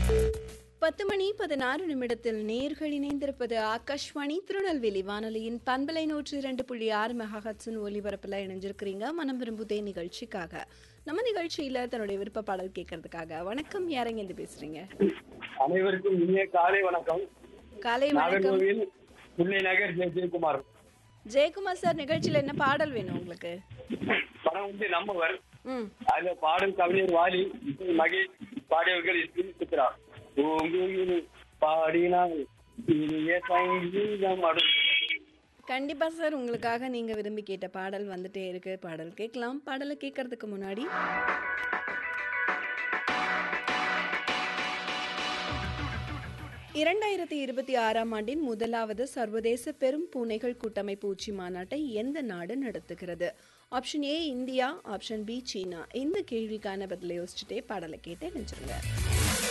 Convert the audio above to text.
பத்து மணி பதினாறு நிமிடத்தில் நேர்கள் இணைந்திருப்பது ஆகாஷ்வாணி திருநெல்வேலி வானொலியின் பண்பலை நூற்றி இரண்டு புள்ளி ஆறு மெகாஹட்ஸின் ஒலிபரப்பில் இணைஞ்சிருக்கிறீங்க மனம் விரும்புதே நிகழ்ச்சிக்காக நம்ம நிகழ்ச்சியில தன்னுடைய விருப்ப பாடல் கேட்கறதுக்காக வணக்கம் யாரங்க இருந்து பேசுறீங்க அனைவருக்கும் இனிய காலை வணக்கம் காலை வணக்கம் நாகர்கோவில் புள்ளை நகர் ஜெய ஜெயக்குமார் ஜெயக்குமார் சார் நிகழ்ச்சியில என்ன பாடல் வேணும் உங்களுக்கு படம் வந்து நம்மவர் ம் அதுல பாடும் கவிஞர் வாலி இசை மகேஷ் பாடியவர்கள் இசை சித்ரா பூங்குயில் பாடினால் இனிய சங்கீதம் அடும் கண்டிப்பா சார் உங்களுக்காக நீங்க விரும்பி கேட்ட பாடல் வந்துட்டே இருக்கு பாடல் கேட்கலாம் பாடலை கேட்கறதுக்கு முன்னாடி இரண்டாயிரத்தி இருபத்தி ஆறாம் ஆண்டின் முதலாவது சர்வதேச பெரும் பூனைகள் கூட்டமைப்பு உச்சி மாநாட்டை எந்த நாடு நடத்துகிறது option A India option B சீனா இந்த கேள்விக்கான பதிலை யோசிச்சுட்டே பாடலை கேட்டு நினைச்சிருங்க